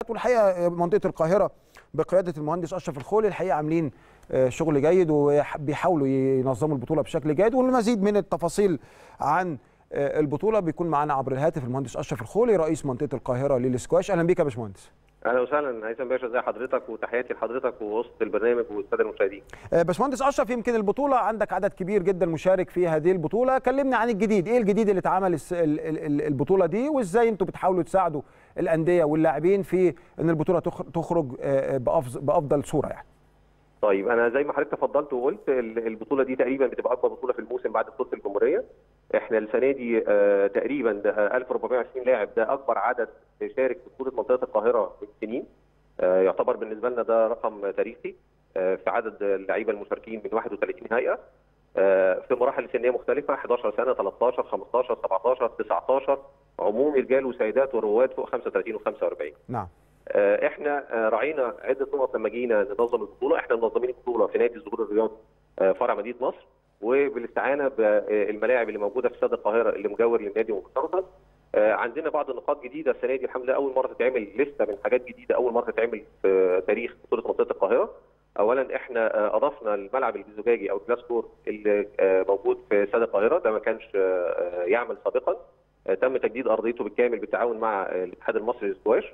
والحقيقه منطقه القاهره بقياده المهندس اشرف الخولي الحقيقه عاملين شغل جيد وبيحاولوا ينظموا البطوله بشكل جيد والمزيد من التفاصيل عن البطوله بيكون معنا عبر الهاتف المهندس اشرف الخولي رئيس منطقه القاهره للسكواش اهلا بيك يا باشمهندس اهلا وسهلا هيثم باشا ازي حضرتك وتحياتي لحضرتك ووسط البرنامج والساده المشاهدين. باشمهندس اشرف يمكن البطوله عندك عدد كبير جدا مشارك في هذه البطوله، كلمنا عن الجديد، ايه الجديد اللي اتعمل البطوله دي وازاي انتم بتحاولوا تساعدوا الانديه واللاعبين في ان البطوله تخرج بافضل صوره يعني. طيب انا زي ما حضرتك تفضلت وقلت البطوله دي تقريبا بتبقى اكبر بطوله في الموسم بعد بطوله الجمهوريه. احنا السنه دي آه تقريبا 1420 لاعب ده اكبر عدد شارك في بطوله منطقه القاهره من سنين آه يعتبر بالنسبه لنا ده رقم تاريخي آه في عدد اللعيبه المشاركين من 31 هيئه في مراحل سنيه مختلفه 11 سنه 13 15 17 19 عموم رجال وسيدات ورواد فوق 35 و45 نعم احنا راعينا عده نقط لما جينا ننظم البطوله احنا منظمين البطوله في نادي الزهور الرياضي فرع مدينه نصر وبالاستعانه بالملاعب اللي موجوده في استاد القاهره اللي مجاور للنادي ومختلطه عندنا بعض النقاط جديده السنه دي الحمد لله اول مره تتعمل لسته من حاجات جديده اول مره تتعمل في تاريخ بطوله منطقه القاهره اولا احنا اضفنا الملعب الزجاجي او الجلاس كور اللي موجود في استاد القاهره ده ما كانش يعمل سابقا تم تجديد ارضيته بالكامل بالتعاون مع الاتحاد المصري للسكواش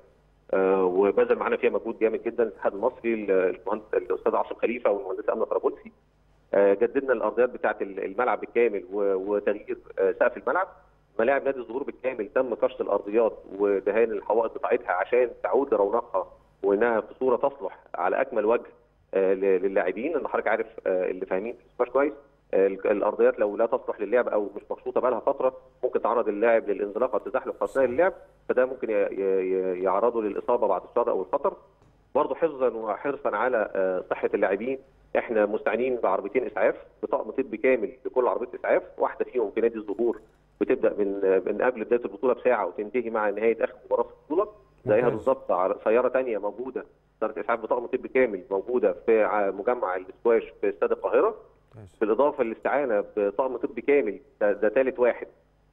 وبذل معانا فيها مجهود جامد جدا الاتحاد المصري المهندس الاستاذ عاصم خليفه والمهندس امنه طرابلسي جددنا الارضيات بتاعه الملعب بالكامل وتغيير سقف الملعب ملاعب نادي الزهور بالكامل تم كشط الارضيات ودهان الحوائط بتاعتها عشان تعود لرونقها وانها في صوره تصلح على اكمل وجه للاعبين ان حضرتك عارف اللي فاهمين في السكواش كويس الارضيات لو لا تصلح للعب او مش مخطوطه بقى لها فتره ممكن تعرض اللاعب للانزلاق او التزحلق اثناء اللعب فده ممكن يعرضه للاصابه بعد الشر او الخطر برضه حفظا وحرصا على صحه اللاعبين احنا مستعينين بعربيتين اسعاف بطقم طبي كامل لكل عربيه اسعاف واحده فيهم في نادي الزهور بتبدا من من قبل بدايه البطوله بساعه وتنتهي مع نهايه اخر مباراه في البطوله زيها بالظبط سياره ثانيه موجوده سياره اسعاف بطقم طبي كامل موجوده في مجمع الاسكواش في استاد القاهره بالاضافه للاستعانه بطقم طبي كامل ده, ده ثالث واحد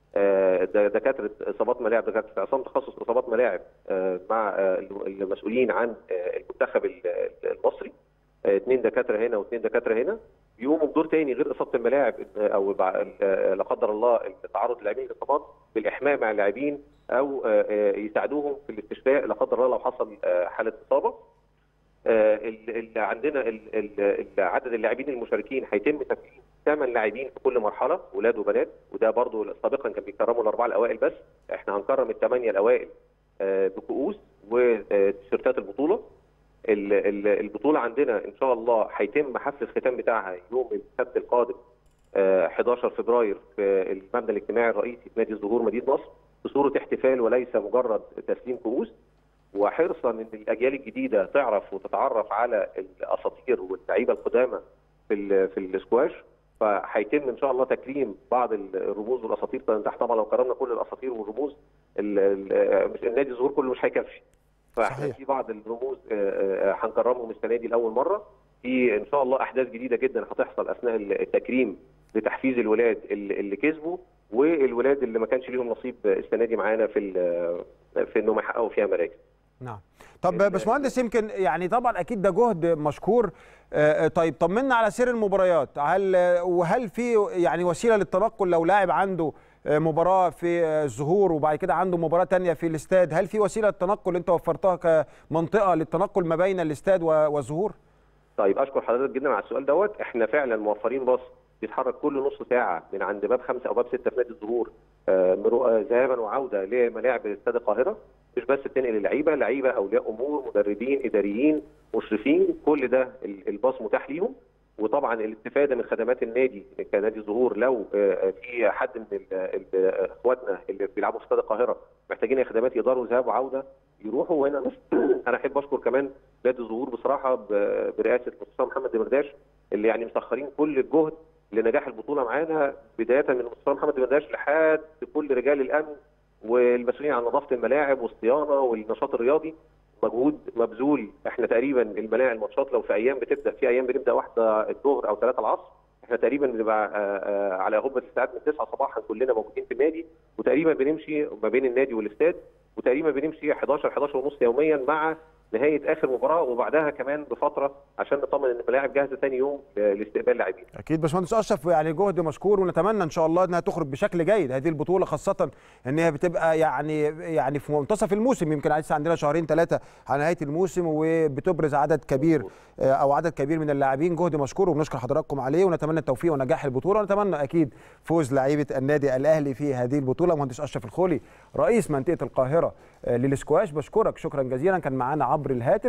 ده دكاتره اصابات ملاعب دكاتره عصام تخصص اصابات ملاعب مع المسؤولين عن المنتخب المصري اثنين دكاتره هنا واثنين دكاتره هنا يقوموا بدور تاني غير اصابه الملاعب او لا قدر الله تعرض اللاعبين للاصابات بالاحماء مع اللاعبين او يساعدوهم في الاستشفاء لا قدر الله لو حصل حاله اصابه اللي عندنا عدد اللاعبين المشاركين هيتم تكليف ثمان لاعبين في كل مرحله ولاد وبنات وده برضو سابقا كان بيكرموا الاربعه الاوائل بس احنا هنكرم الثمانيه الاوائل بكؤوس وتيشيرتات البطوله البطوله عندنا ان شاء الله هيتم حفل الختام بتاعها يوم السبت القادم 11 فبراير في المبنى الاجتماعي الرئيسي في نادي الزهور مدينه نصر بصوره احتفال وليس مجرد تسليم كؤوس وحرصا ان الاجيال الجديده تعرف وتتعرف على الاساطير واللعيبه القدامى في في الاسكواش فهيتم ان شاء الله تكريم بعض الرموز والاساطير تحت طبعا لو كرمنا كل الاساطير والرموز النادي الزهور كله مش هيكفي فاحنا في بعض الرموز هنكرمهم السنه دي لاول مره في ان شاء الله احداث جديده جدا هتحصل اثناء التكريم لتحفيز الولاد اللي كسبوا والولاد اللي ما كانش ليهم نصيب السنه دي معانا في في انهم يحققوا فيها مراكز. نعم. طب باشمهندس يمكن يعني طبعا اكيد ده جهد مشكور طيب طمنا على سير المباريات هل وهل في يعني وسيله للتنقل لو لاعب عنده مباراه في الظهور وبعد كده عنده مباراه ثانيه في الاستاد هل في وسيله تنقل انت وفرتها كمنطقه للتنقل ما بين الاستاد والظهور طيب اشكر حضرتك جدا على السؤال دوت احنا فعلا موفرين باص بيتحرك كل نص ساعه من عند باب خمسه او باب سته في نادي الظهور ذهابا وعوده لملاعب استاد القاهره مش بس بتنقل اللعيبه لعيبه اولياء امور مدربين اداريين مشرفين كل ده الباص متاح ليهم وطبعا الاستفاده من خدمات النادي كنادي الظهور لو في حد من اخواتنا اللي بيلعبوا في استاد القاهره محتاجين اي خدمات يقدروا ذهاب وعوده يروحوا وهنا انا احب اشكر كمان نادي الظهور بصراحه برئاسه المستشار محمد دمرداش اللي يعني مسخرين كل الجهد لنجاح البطوله معانا بدايه من المستشار محمد دمرداش لحد كل رجال الامن والمسؤولين عن نظافه الملاعب والصيانه والنشاط الرياضي مجهود مبذول احنا تقريبا الملاعب الماتشات لو في ايام بتبدا في ايام بنبدا واحده الظهر او ثلاثة العصر احنا تقريبا بنبقى على هبه الساعات من 9 صباحا كلنا موجودين في النادي وتقريبا بنمشي ما بين النادي والاستاد وتقريبا بنمشي 11 11 ونص يوميا مع نهايه اخر مباراه وبعدها كمان بفتره عشان نطمن ان الملاعب جاهزه ثاني يوم لاستقبال لاعبين. اكيد باشمهندس اشرف يعني جهد مشكور ونتمنى ان شاء الله انها تخرج بشكل جيد هذه البطوله خاصه ان هي بتبقى يعني يعني في منتصف الموسم يمكن لسه عندنا شهرين ثلاثه على نهايه الموسم وبتبرز عدد كبير او عدد كبير من اللاعبين جهد مشكور وبنشكر حضراتكم عليه ونتمنى التوفيق ونجاح البطوله ونتمنى اكيد فوز لعيبه النادي الاهلي في هذه البطوله مهندس اشرف الخولي رئيس منطقه القاهره للسكواش بشكرك شكرا جزيلا كان معانا عبر الهاتف